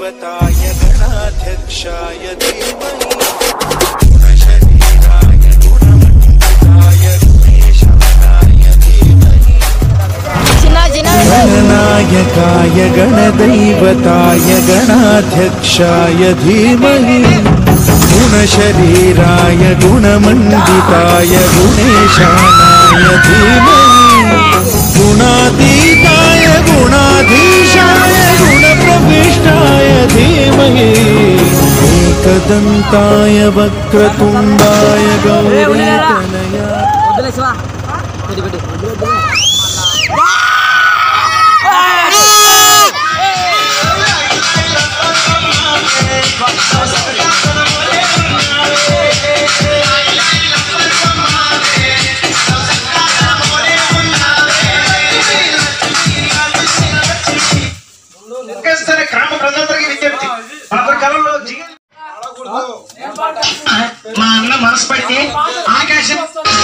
गणदैवताय गणाध्यक्षाय धीमहि गुणशरीराय गुणमण्डिताय गुणेशानाय धीमहि చిన్న చిన్న गणनायकाय गणदैवताय गणाध्यक्षाय धीमहि गुणशरीराय गुणमण्डिताय गुणेशानाय धीमहि गुणातीताय गुणाधीशाय गुणप्रविष्टाय धीमहि एकदन्ताय वक्रतुण्डाय गौरीतनया వద్దులే శివ పెట్టి పెట్టి సరే గ్రామ ప్రజలందరికీ విజ్ఞప్తి రాత్రి కాలంలో జిగ మా అన్న మనసు పడితే ఆకాశం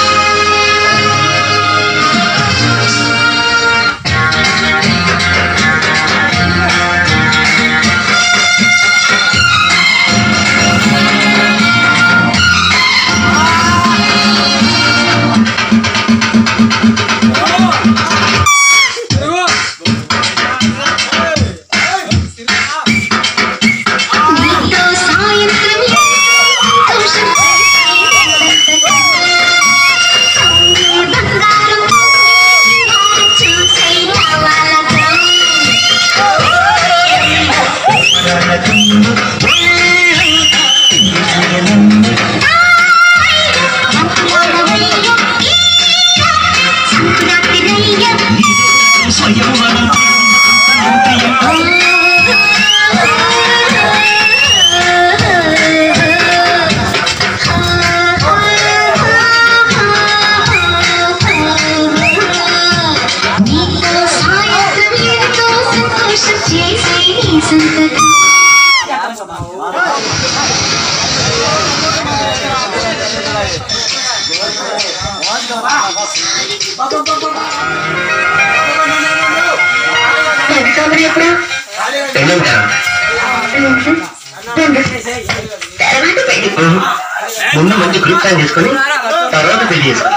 నీతో సాయంత్రం సంతోషం బంగారం చూసే నీతో సాయంత్రం ఎంతో సంతోషం చేసే నీ సంతకం ఎప్పుడు తర్వాత పెళ్లి ముందు మంచి గ్రూప్ టైం చేసుకొని తర్వాత పెళ్లి చేసుకో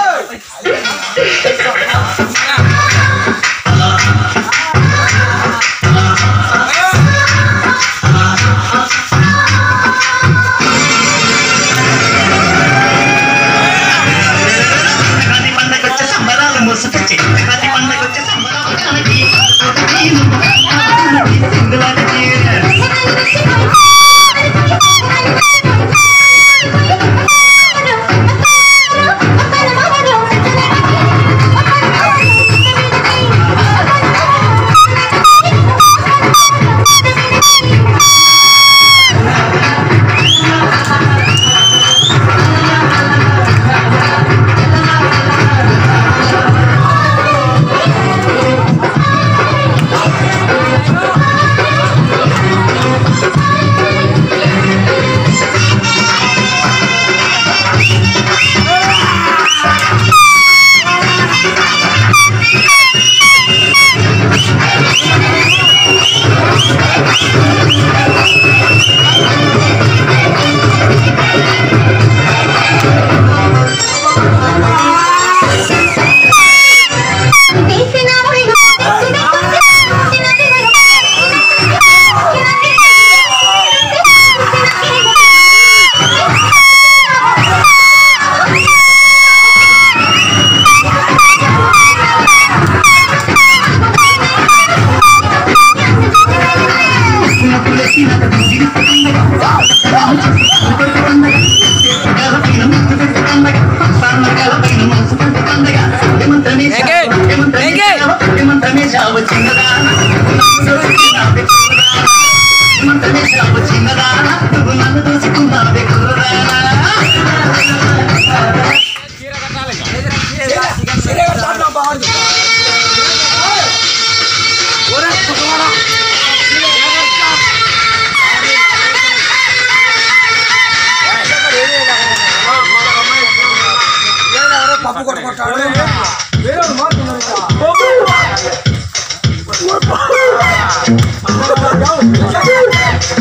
ప్రతి పండగొచ్చే సంబరాలు మోసుకొచ్చి ప్రతి పండగొచ్చే సంబరాలు మనకి సింగులాటకి పప్పు కొట్టుకుంటాడు ఆ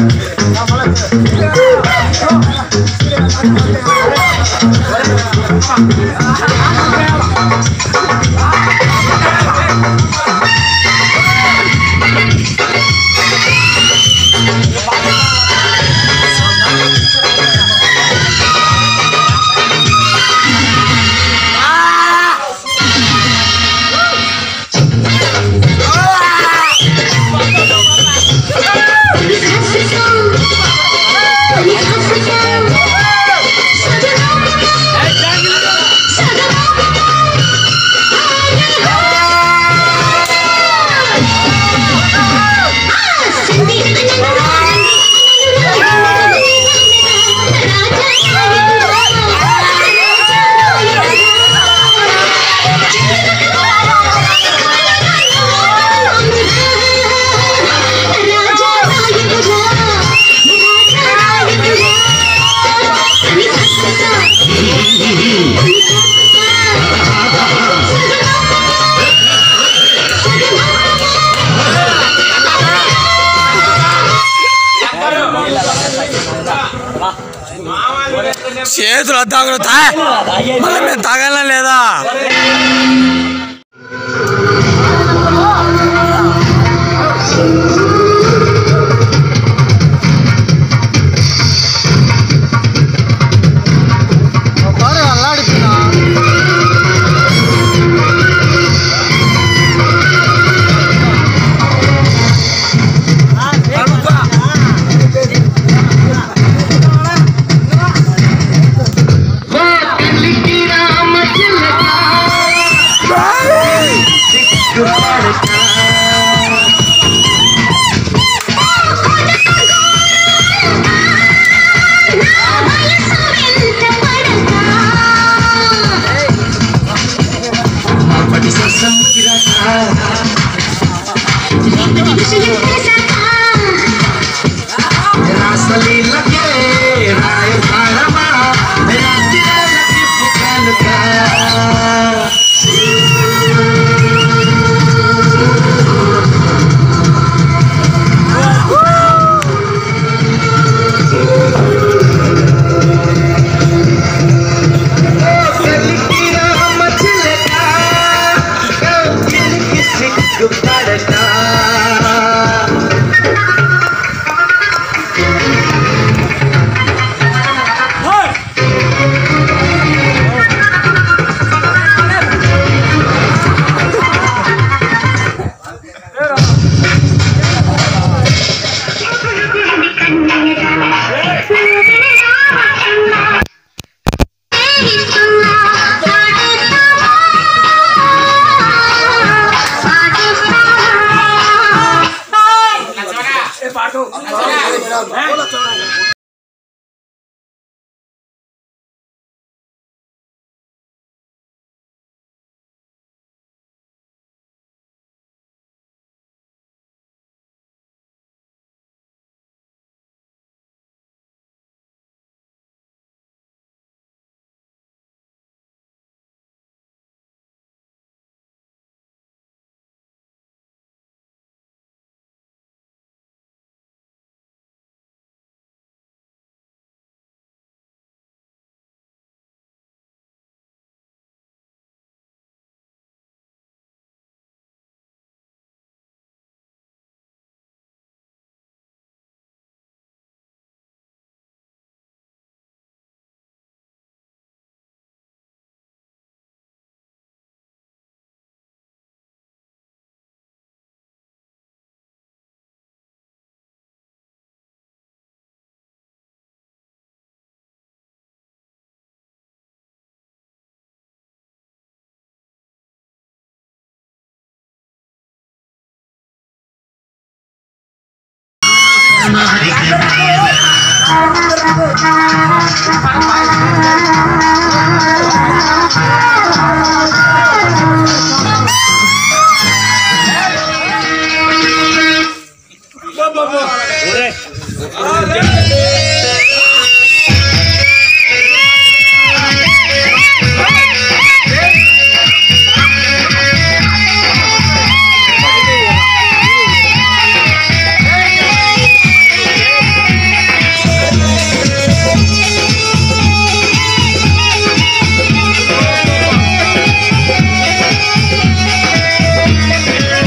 చేతులు తాగులు తా మళ్ళీ మేము తాగాలా లేదా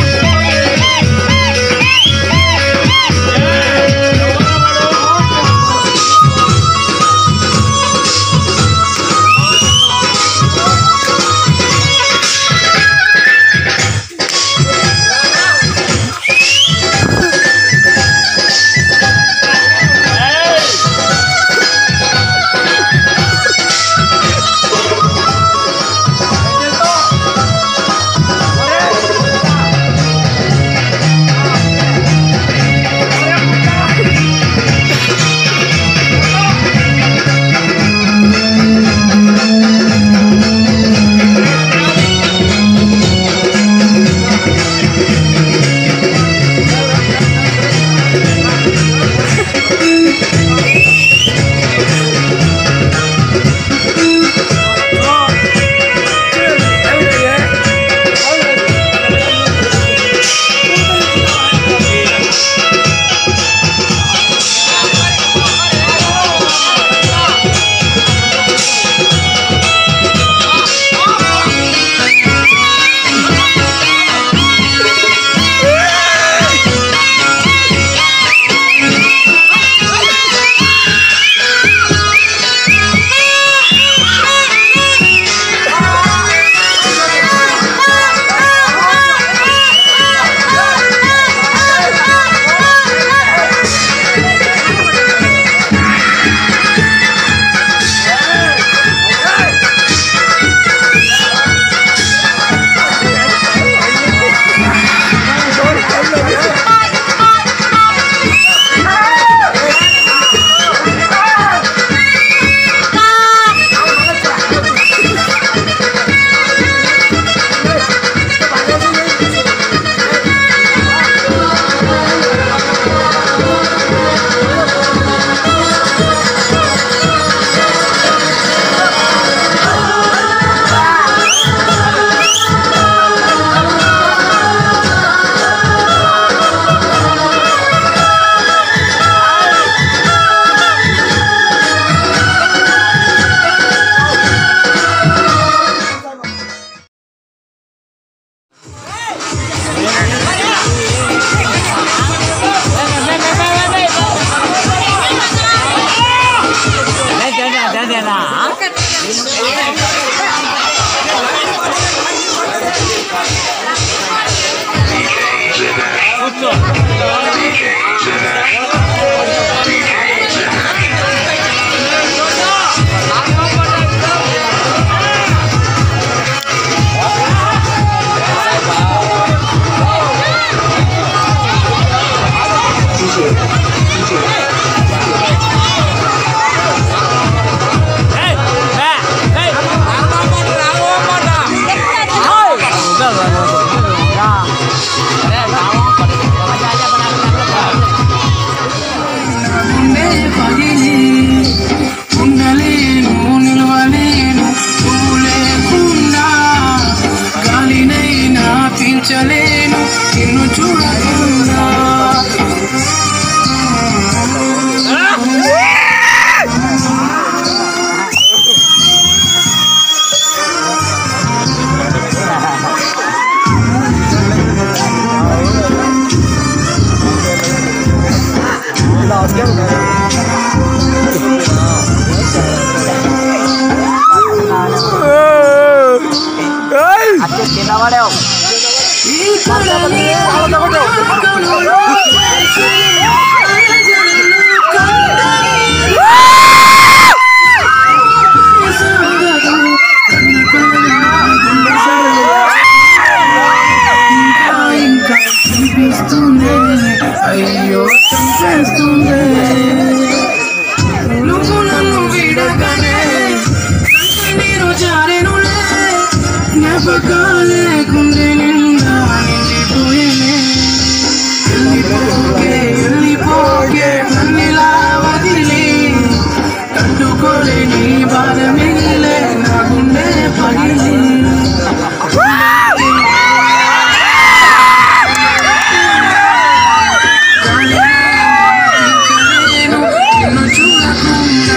ఆ ఉండే పగిలి ఉండలేను నిలవలేను నువ్వు లేకుండా గాలినైనా పీల్చలేను నిన్ను చూడకుండా ఇంకా కనిపిస్తుంది అయ్యో చంపేస్తుంది నువ్వు నన్ను విడగానే నీరు జారెనులే జ్ఞాపకాలే గుండె నిండా నిండిపోయేనే వెళ్ళిపోగే వెళ్ళిపోగే నన్నిలా వదిలి తట్టుకోలేని బాధ మిగిలే నా గుండె పగిలి నిన్ను చూడకుండా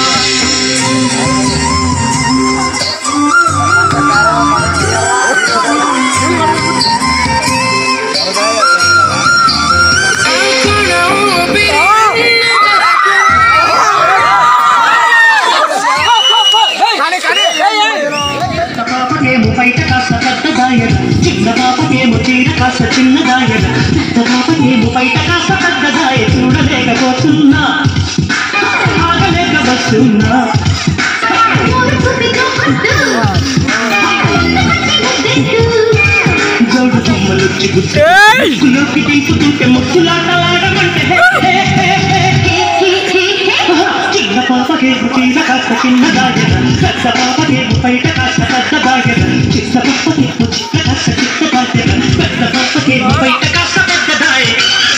పెద్ద పాపకేమో బయట కాస్త పెద్ద దాయన చిన్న పాపకేమో చీర కాస్త చిన్న దాయన పెద్ద పాపకేమో బయట కాస్త పెద్ద దాయ చూడలేకపోతున్నా ఆగలేక వస్తున్నా జోడు బొమ్మలొచ్చి గుర్తులోకి దింపుతుంటే ముచ్చులాటలాడమంటే హే, హే, హే, హే. చిన్న పాపకేమో చీర కాస్త చిన్న దాయన పెద్ద పాపకేమో బయట కాస్త పెద్ద దాయన చిన్న పాపకేమో చిన్న కాస్త చిన్న దాయన పెద్ద పాపకేమో బయట కాస్త పెద్ద దాయన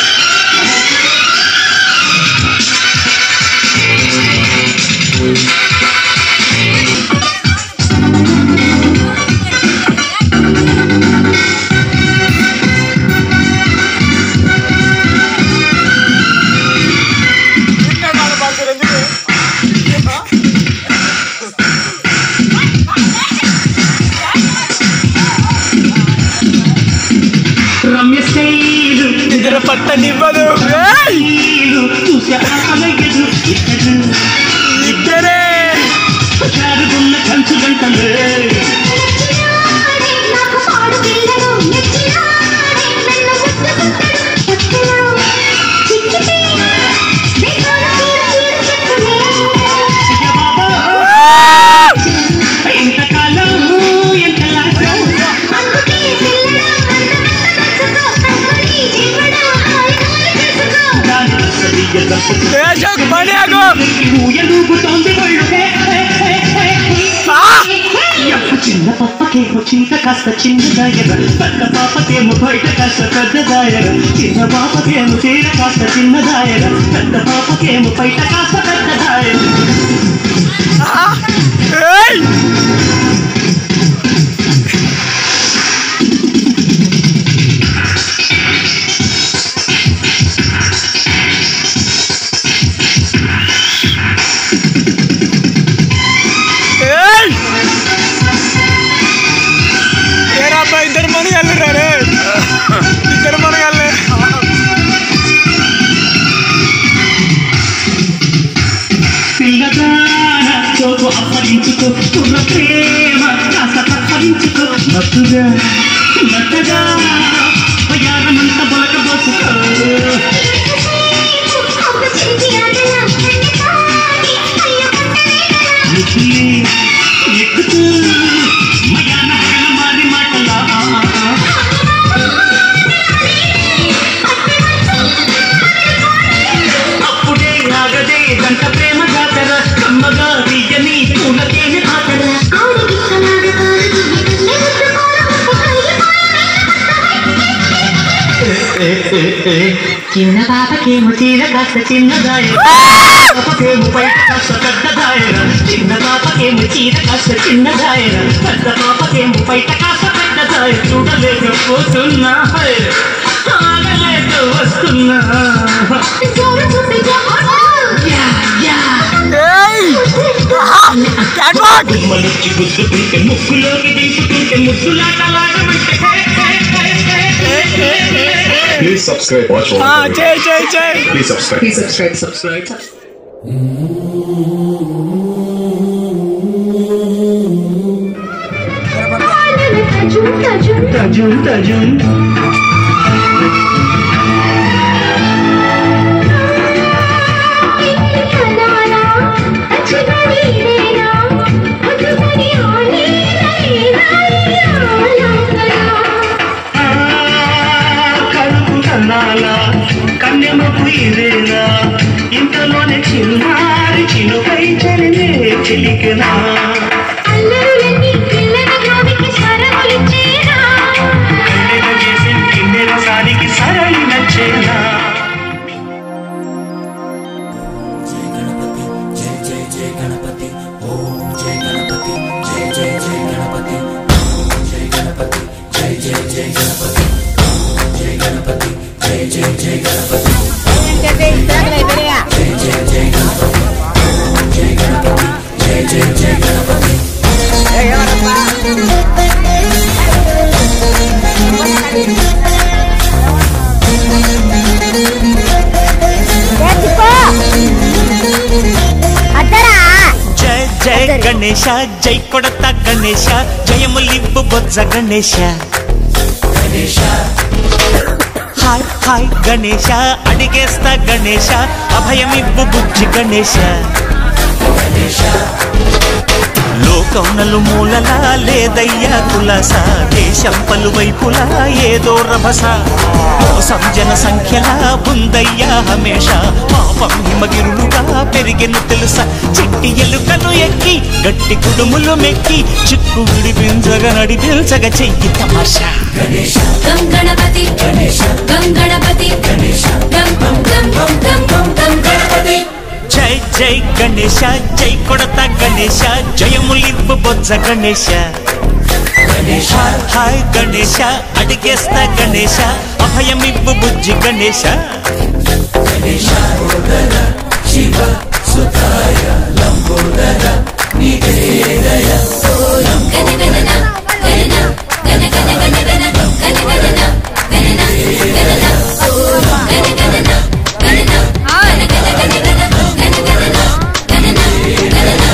రమ్య శైలు నిద్ర పట్టనివ్వదు ఏయ్! శైలు చూసే ఆకలయ్యదు ఇద్దరు ఇద్దరే జారుగున్న కంచు గంటలే నాకు పాడు పిల్లలు నెచ్చినాడే నన్ను ముద్దు పుట్టడు చిక్కితే వేసాల తీర తీర చెట్టులే ఎంతకాలం ఎంత లాసం అందుకే పిల్లడా అందమంత జీవడా హాయ్ హాయ్ చేసుకో దాని రసదీయ దర్శకు దేశం పనియాకు ఊయలూగుతోంది ఒళ్ళు హే, హే, హే, హే, హే. యప్ప చిన్న పప్పకేమో చీత కాస్త చిన్నదాయన పెద్ద పాపకేమో బయట కాస్త పెద్దదాయన చిన్న పాపకేమో చీర కాస్త చిన్నదాయన పెద్ద పాపకేమో బయట కాస్త పెద్దదాయన ఏయ్! ఏయ్! ఏరా అబ్బా ఇద్దరు మనగాళ్ళు రే ఇద్దరు మనగాళ్ళే పిల్లదాన చోటు అప్పగించుకో కుర్ర ప్రేమ గంట ప్రేమ జాతర కమ్మగా తీయని పూలకేని పాతర చిన్న పాపకేమో చీర కాస్త చిన్నదాయ పాపకేమో బయట కాస్త పెద్దదాయర చిన్న పాపకేమో చీర కాస్త చిన్నదాయర పెద్ద పాపకేమో బయట కాస్త పెద్దదాయ చూడలేకపోతున్నా ఆగలేక వస్తున్నా గుమ్మలొచ్చి గుద్దుకుంటే ముక్కులోకి దింపుతుంటే ముద్దులాటలాడమంటే Please subscribe. Watch all ఆ, the videos. చేయి చేయి చేయి Please subscribe. Please subscribe, subscribe. Tajun, tajun. ఆ, కడుపు కన్నాలా కన్నెమపు ఇదేనా ఇంతలోనే చిన్నారి చినుకై చలినే చిలికెనా కన్నెగ చేసి కిన్నెల సారికి సరళి నచ్చేనా జై జై గణేಶ జై కొడత గణేಶ జయములివ్వు బొజ్జ గణేశ హాయ్ హాయ్ గణేశ అడిగేస్తా గణేశ అభయమివ్వు బుజ్జి గణేశ లోకం నలుమూలలా లేదయ్యా కులాస దేశం పలువైపులా ఏదో రభస మోసం జన సంఖ్యలా ఉందయ్యా హమేష పాపం హిమగిరులుగా పెరిగెను తెలుసా చెట్టి ఎలుకను ఎక్కి గట్టి కుడుములు మెక్కి చిక్కు విడిపించగా నడిపించగా చెయ్యి తమాషా గం గణపతి గం గణపతి గం గం గం గం గం గం గణపతి జై జై గణేశ జై కొడత గణేశ జయములివ్వు బొజ్జ గణేశ హాయ్ హాయ్ గణేశ అడిగేస్తా గణేశ అభయమివ్వు బుజ్జి గణేశ గణ గణన గణన గణ గణ గణ గణ గణ గణన గణన గణన గణ గణన గణన గణ గణ గణ గణ గణ గణన గణన గణన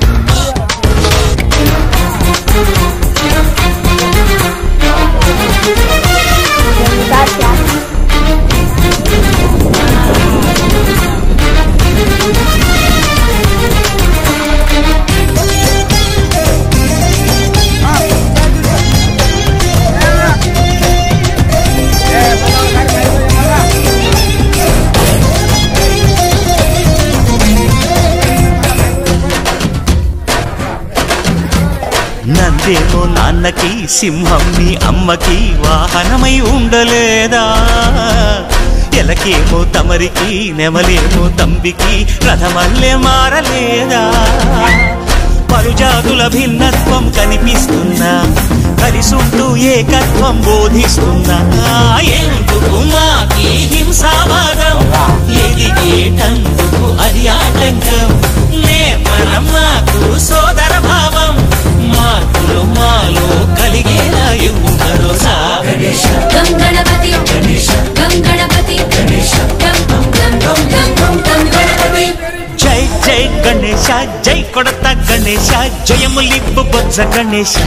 నందేమో నాన్నకి సింహం నీ అమ్మకి వాహనమై ఉండలేదా ఎలకేమో తమరికి నెమలేమో తంబికి రథమల్లే మారలేదా పలుజాతుల భిన్నత్వం కనిపిస్తున్నా కలిసుంటూ ఏకత్వం బోధిస్తున్నా ఎందుకు మాకి హింసావాదం ఎదిగేటందుకు అది ఆటంకం నే మనం మాకు సోదర భావం మార్పులు మాలో కలిగేలా ఇవ్వరు గం గణపతి గం గణపతి గం గం గం గం గం గం గణపతి జై జై గణేశ జై కొడత గణేశ జయములిబ్బు బొజ్జ గణేశ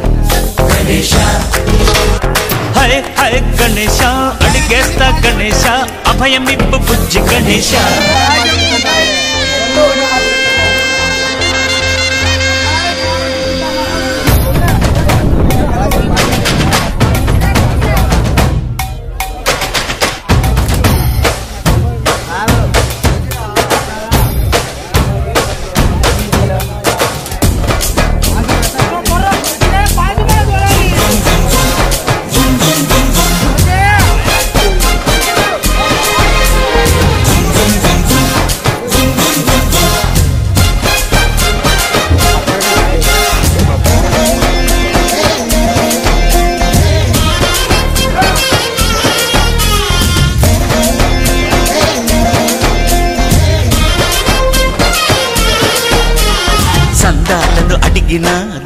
హరే హరే గణేశ అడిగేస్తా గణేశ అభయమిబ్బు బుజ్జి గణేశ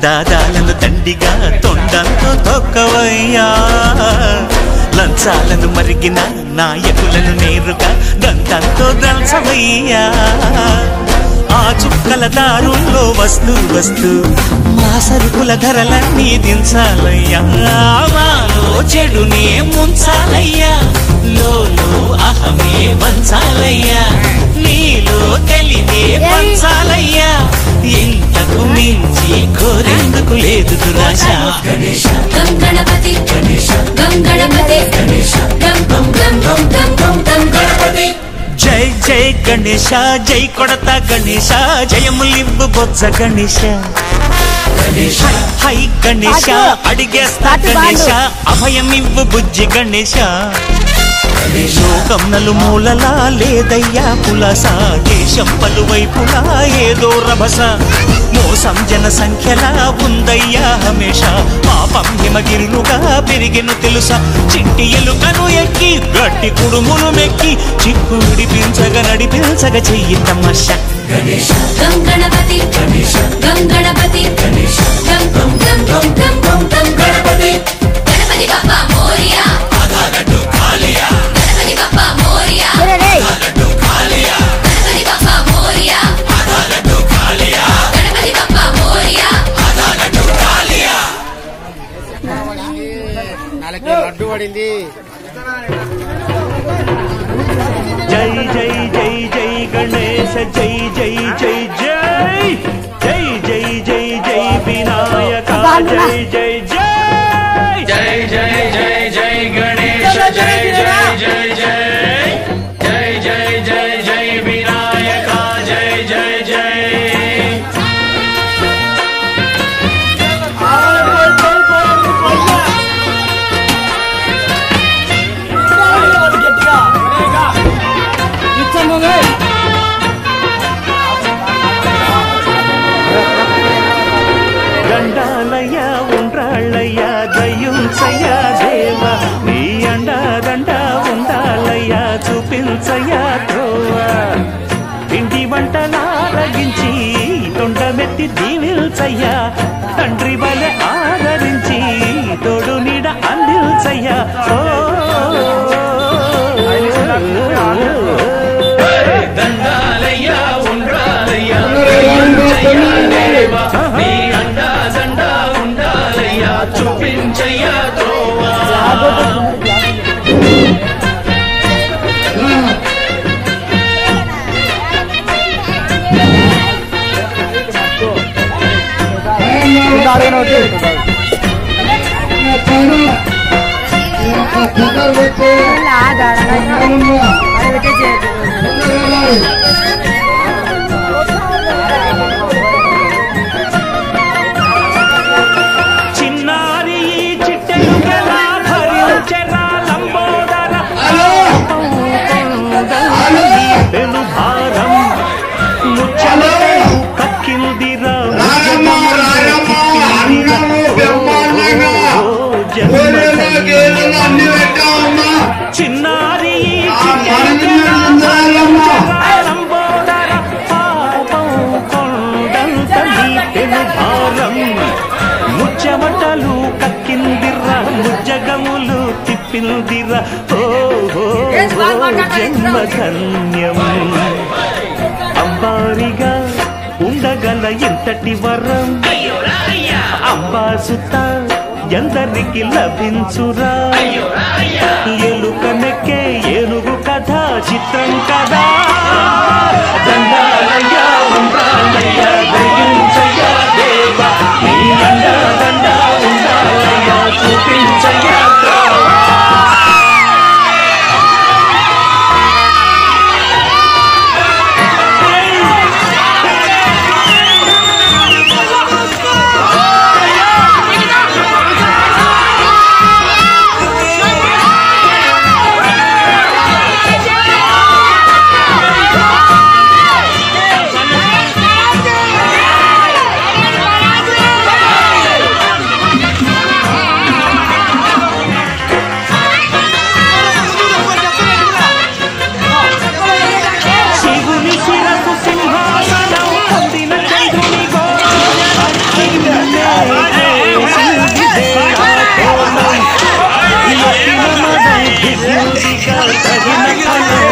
దాదాలను దండిగా తొండంతో తొక్కవయ్యా లంచాలను మరిగిన నాయకులను నేరుగా దంతంతో దంచవయ్యా ఆ చుక్కల దారుల్లో వస్తూ వస్తూ మా సరుకుల ధరలన్నీ దించాలయ్యా మాలో చెడునే ముంచాలయ్యా లోలో అహమే వంచాలయ్యా నీలో తెలివే పంచాలయ్యా ఇంతకు మించి కోరేందుకు లేదు దురాశ గణేశ గం గణపతి గం గణపతి గం గం గం గం గం గం గం గణపతి జై జై గణేశ జై కొడత గణేశ జయములింబు బొజ్జ గణేశ హై, హై గణేశ అడిగేస్తా గణేశ అభయమివ్వు బుజ్జి గణేశ లోకం నలుమూలలా లేదయ్యా పులస దేశం పలువైపులా ఏదో రభస మోసం జన సంఖ్యలా ఉందయ్యా హమేష పాపం హిమగిరులుగా పెరిగెను తెలుసా చిట్టి ఎలుకను ఎక్కి గట్టి కుడుములు మెక్కి చిక్కు విడిపించగ నడిపించగ చెయ్యి తమష గం గణపతి గం గణపతి గం గం గం గం గం గం గం గణపతి గణపతి బప్పా మోరియా గణపతి బప్పా మోరియా గణపతి బప్పా మోరియా గణపతి బప్పా మోరియా లడ్డు పడింది జై జై జై జై గణేశ జై జై జై జై జై జై జై జై వినాయక జై జై జై జై జై జై జై గణేశ జై జై జై జై జై జై జై జై వినాయక జై జై జై దండాలయ్య ఉండ్రాళ్ళయ్య దయ్యుంచయ్య దేవ నీ అండా దండ ఉండాలయ్య చూపించయ్య త్రోవ ఇంటి వంటలారగించి తొండమెత్తి దీవిల్చయ్య తండ్రి బలె ఆదరించి తోడు నీడ అందిల్చయ్య ఓ దండాలయ్య ఉండ్రాలయ్య నీ అండా దండా ఉండాలయ్యా చూపించయ్యా త్రోవా చిన్నారి ఈ చిట్టెలు గలా భరించెరా లంబోదర పెను భారం ముచ్చలెను కక్కిందిరా చిన్నారి ఈ చిట్టెలు గలా లంబోదర పాపం కొండంత నీ పెను భారం ముచ్చమటలు కక్కిందిర్రా ముజ్జగములు తిప్పిందిరా ఓహో జన్మ ధన్యం అంబారిగా ఉండగల ఇంతటి వరం అంబాసుత ఎందరికి లభించురా ఎలుకనెక్కే ఏనుగు కథ చిత్రం కదా దండాలయ్య ఉండాలయ్య దయించయ్య దేవ నీ అండ దండ ఉండాలయ్య చూపించయ్య గణపతి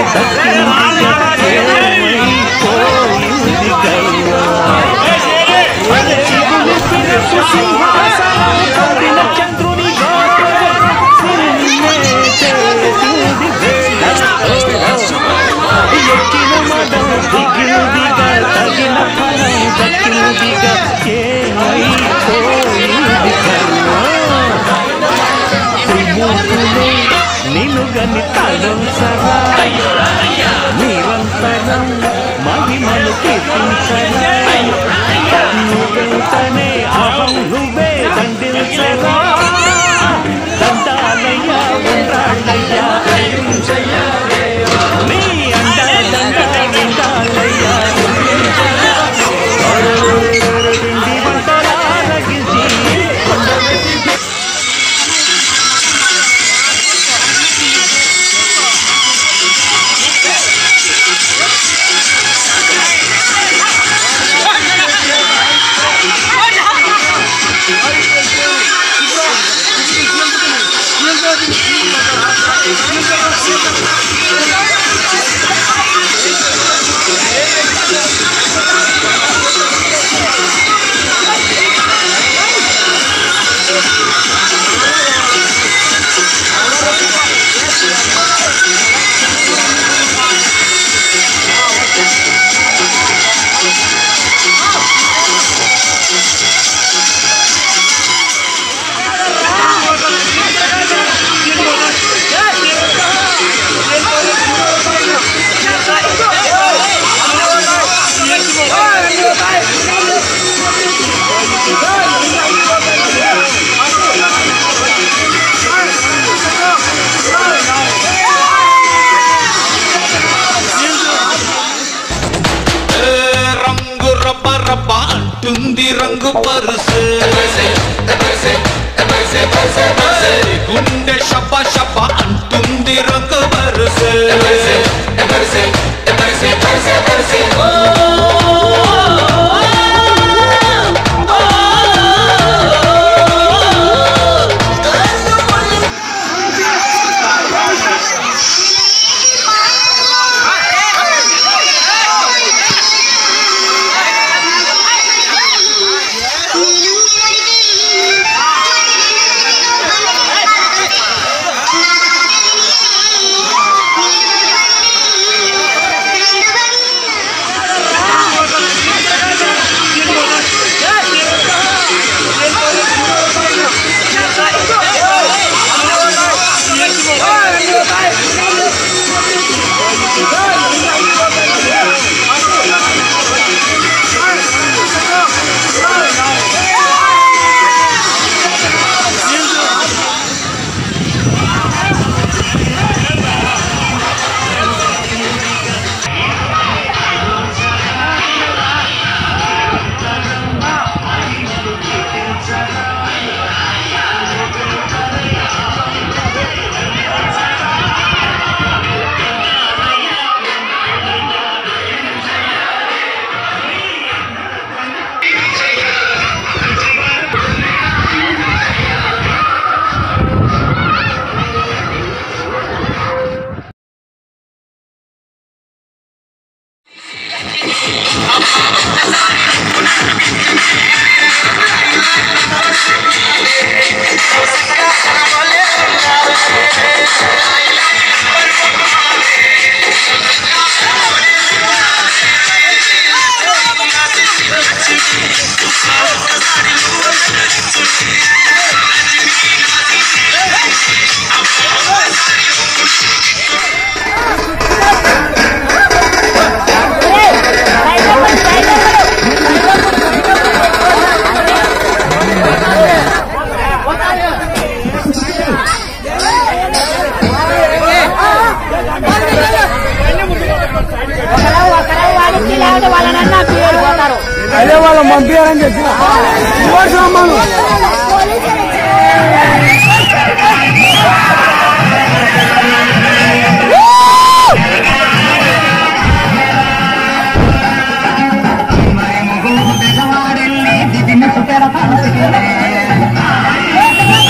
నిలుగని తలంసరా నిరంతరం మహిమను కీర్తించరా నువ్వెంతనే అహం నువ్వే దండించరా దండాలయ్యా ఉండాలయ్యా నీ అండా దండ ఉండాలయ్యా పిండి వంటలారగించి రంగు రబ్బ రబ్బ అంటుంది రంగు పరుసు గుండె షబ్బ షబ్బ అంటుంది రంగు పరుసు అదే వాళ్ళ పంపించారని చెప్పిన అమ్మను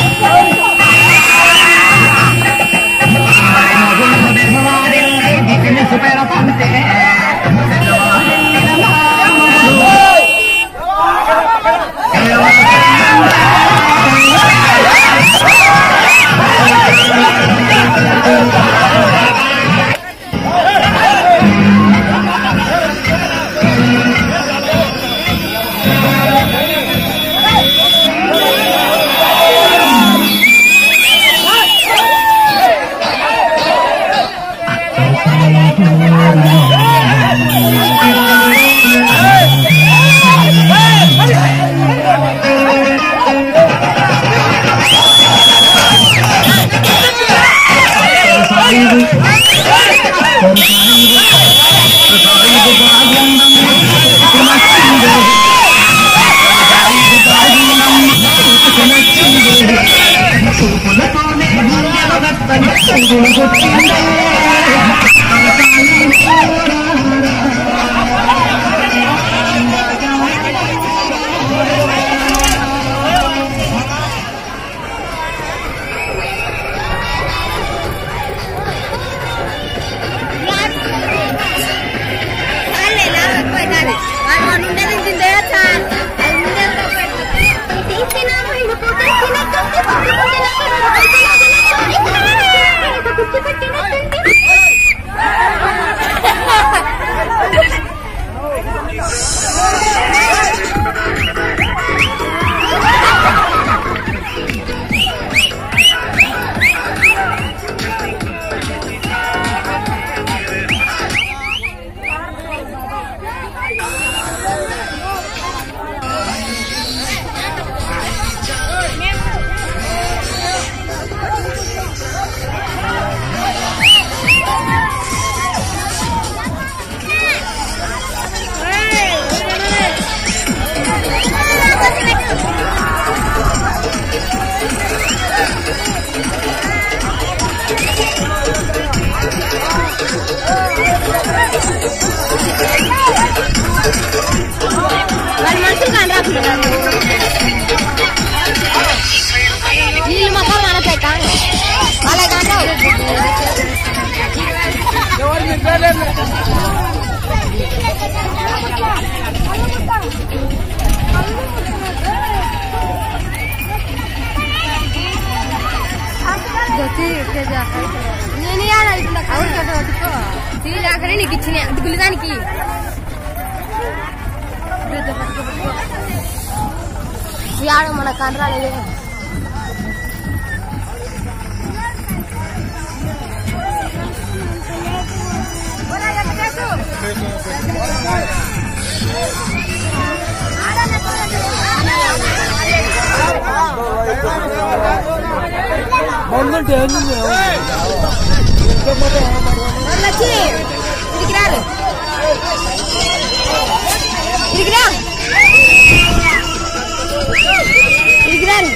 దిగిన నీకు ఇచ్చిన అది గులిదానికి యాడ మన కనరాలేదు మందుంటే ఏంది వచ్చి ఇడికి రారు ఇడికి రా ఇడికి రారు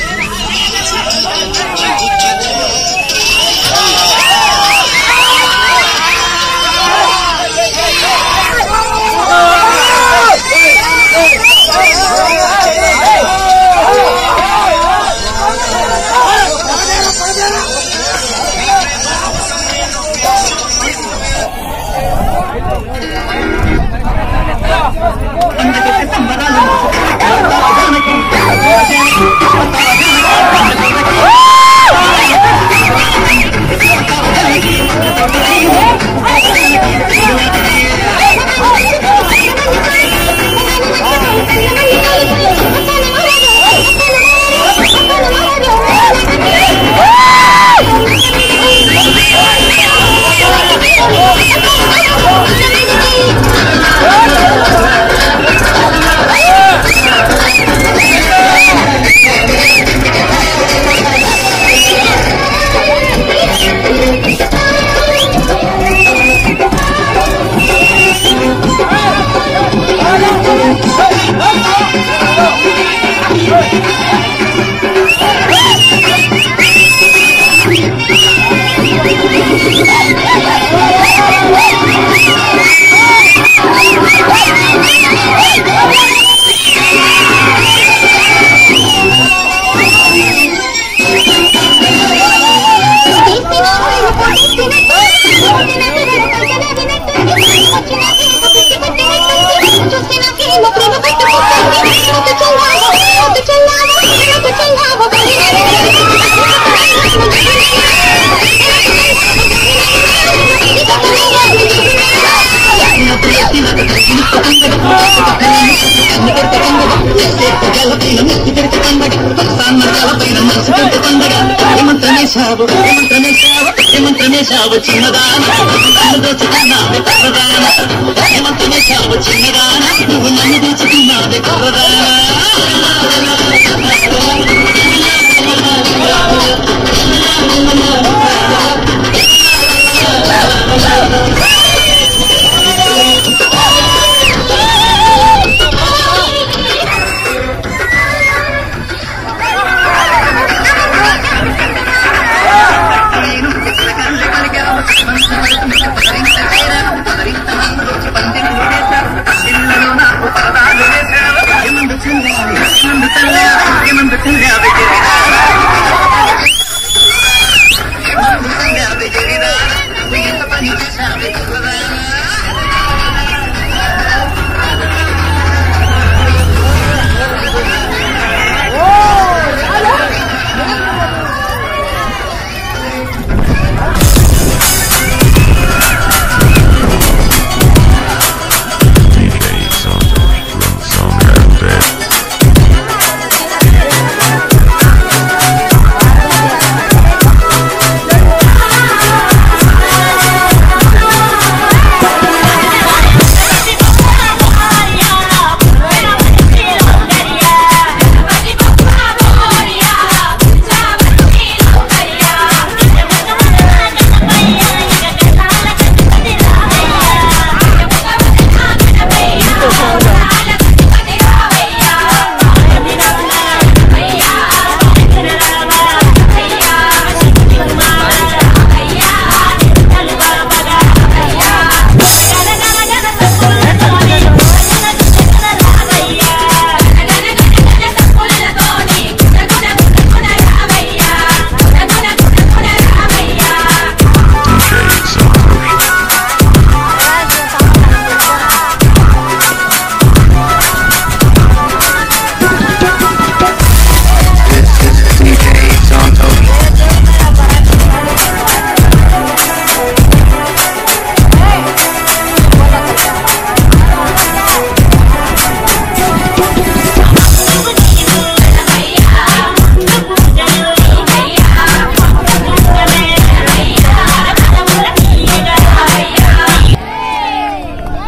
ఏమంత్రమేశావు ఏమంత్రమేశావు ఏమంత్రమేశావు చిన్నదాన నన్ను దోచుకున్నావే కర్రదాన ఏమంత్రమేశావు చిన్నదాన నువ్వు నన్ను దోచుకున్నావే కర్రదాన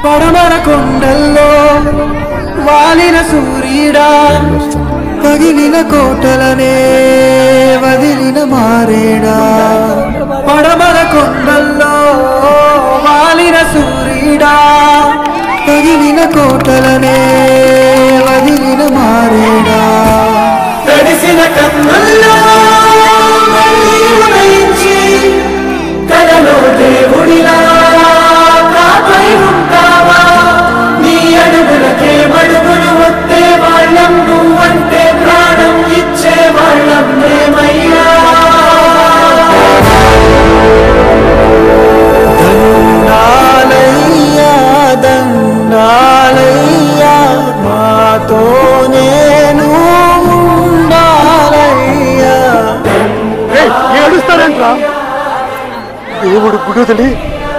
పడమర కొండల్లో వాలిన సూర్యుడా పగిలిన కోటలనే వదిలిన మారేడా పడమర కొండల్లో వాలిన సూర్యుడా పగిలిన కోటలనే వదిలిన మారేడా తడిసిన కన్నుల్లో మళ్ళీ ఉదయించి కలలో దేవుడిలా కాపై ఉంటావా నీ అడుగులకే మడుగులు వస్తే వాళ్ళం నువ్వంటే ప్రాణం ఇచ్చే వాళ్ళం మేమయ్యా దండాలయ్యా దండాలయ్యా మాతో నేను ఉండాలయ్యా ఏడుస్తాడంట్రా దేవుడు గుడుదలి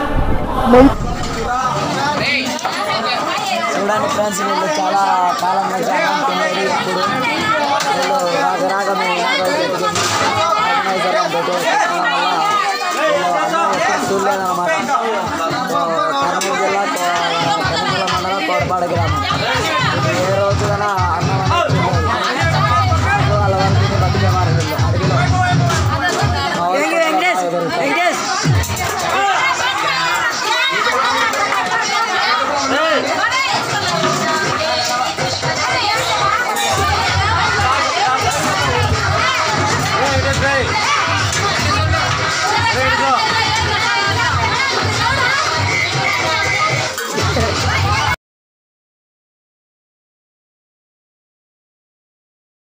చూడండి ఫ్రెండ్స్ వీళ్ళు చాలా కాలం నుంచి అన్నం తినేది ఇప్పుడు వీళ్ళు రాక రాక మేము వినాయకుడు పెట్టుకుని ఆర్గనైజర్ పెట్టేసుకోవడం వల్ల వీళ్ళు అన్నం ఎప్పుడు చూడలేదన్నమాట సో కర్నూలు జిల్లా కో- కర్నూలు మండలం కోటపాడు గ్రామం ఇది ఏ రోజున అన్నం అనేది చూడలేదు సో వాళ్ళ వరకు తిని బతికేమారు వీళ్ళు అడవిలో మా వాళ్ళు ఎదురుతారు. Hey,